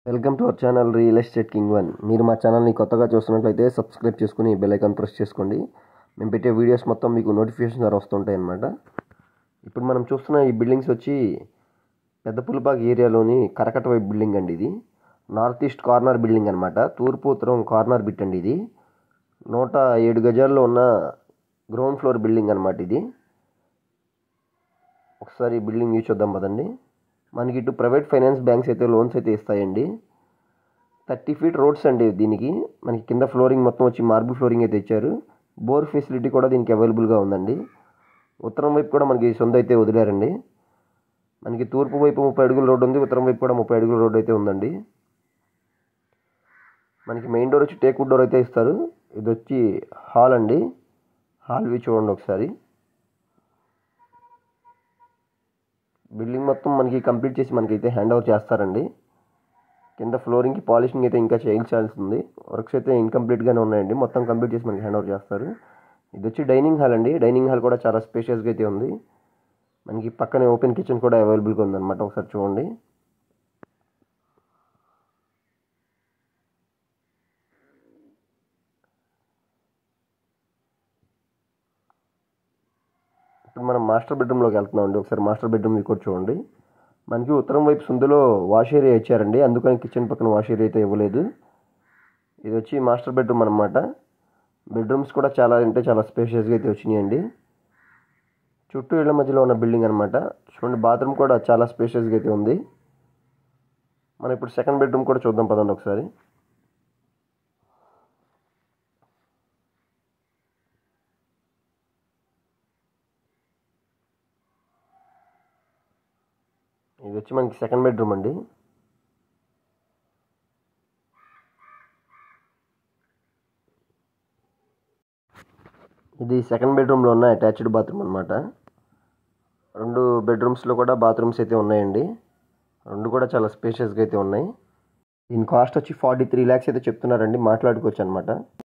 welcome to our channel real estate king one మీరు మా ఛానల్ని కొత్తగా చూస్తున్నట్లయితే సబ్స్క్రైబ్ చేసుకుని బెల్ ఐకాన్ ప్రెస్ చేసుకోండి మేము పెట్టే వీడియోస్ మొత్తం మీకు నోటిఫికేషన్ ద్వారా వస్తుంటాయి అన్నమాట ఇప్పుడు మనం చూస్తున్న ఈ బిల్డింగ్స్ వచ్చి పెద్ద పులిపాక ఏరియాలోని కరకట వైపు బిల్డింగ్ అండి ఇది నార్త్ ఈస్ట్ కార్నర్ బిల్డింగ్ అనమాట తూర్పు ఉత్తరం కార్నర్ బిట్ అండి ఇది నూట ఏడు గజాల్లో ఉన్న గ్రౌండ్ ఫ్లోర్ బిల్డింగ్ అనమాట ఇది ఒకసారి ఈ బిల్డింగ్ వ్యూ చూద్దాం పదండి మనకి ఇటు ప్రైవేట్ ఫైనాన్స్ బ్యాంక్స్ అయితే లోన్స్ అయితే ఇస్తాయండి థర్టీ ఫీట్ రోడ్స్ అండి దీనికి మనకి కింద ఫ్లోరింగ్ మొత్తం వచ్చి మార్బుల్ ఫ్లోరింగ్ అయితే ఇచ్చారు బోర్ ఫెసిలిటీ కూడా దీనికి అవైలబుల్గా ఉందండి ఉత్తరం వైపు కూడా మనకి సొంత అయితే వదిలేరండి మనకి తూర్పు వైపు ముప్పై అడుగుల రోడ్డు ఉంది ఉత్తరం వైపు కూడా ముప్పై అడుగుల రోడ్డు అయితే ఉందండి మనకి మెయిన్ డోర్ వచ్చి టేక్ వుడ్ డోర్ అయితే ఇస్తారు ఇది వచ్చి హాల్ అండి హాల్ వ్యూ చూడండి ఒకసారి బిల్డింగ్ మొత్తం మనకి కంప్లీట్ చేసి మనకైతే హ్యాండ్ ఓవర్ చేస్తారండి కింద ఫ్లోరింగ్కి పాలిషింగ్ అయితే ఇంకా చేయించాల్సి ఉంది వర్క్స్ అయితే ఇన్కంప్లీట్గానే ఉన్నాయండి మొత్తం కంప్లీట్ చేసి మనకి హ్యాండ్ ఓవర్ చేస్తారు ఇది వచ్చి డైనింగ్ హాల్ అండి డైనింగ్ హాల్ కూడా చాలా స్పేషియస్గా అయితే ఉంది మనకి పక్కనే ఓపెన్ కిచెన్ కూడా అవైలబుల్గా ఉందన్నమాట ఒకసారి చూడండి ఇప్పుడు మనం మాస్టర్ బెడ్రూమ్లోకి వెళ్తున్నాం అండి ఒకసారి మాస్టర్ బెడ్రూమ్ కూడా చూడండి మనకి ఉత్తరం వైపు సుందులో వాష్ ఏరియా ఇచ్చారండి అందుకని కిచెన్ పక్కన వాష్ ఏరియా అయితే ఇవ్వలేదు ఇది వచ్చి మాస్టర్ బెడ్రూమ్ అనమాట బెడ్రూమ్స్ కూడా చాలా అంటే చాలా స్పేషియస్గా అయితే వచ్చినాయండి చుట్టూ ఇళ్ళ మధ్యలో ఉన్న బిల్డింగ్ అనమాట చూడండి బాత్రూమ్ కూడా చాలా స్పేషియస్గా అయితే ఉంది మనం ఇప్పుడు సెకండ్ బెడ్రూమ్ కూడా చూద్దాం పదండి ఒకసారి ఇది వచ్చి మనకి సెకండ్ బెడ్రూమ్ అండి ఇది సెకండ్ బెడ్రూమ్లో ఉన్న అటాచ్డ్ బాత్రూమ్ అనమాట రెండు బెడ్రూమ్స్లో కూడా బాత్రూమ్స్ అయితే ఉన్నాయండి రెండు కూడా చాలా స్పేషియస్గా అయితే ఉన్నాయి దీని కాస్ట్ వచ్చి ఫార్టీ త్రీ ల్యాక్స్ అయితే చెప్తున్నారండి మాట్లాడుకోవచ్చు అనమాట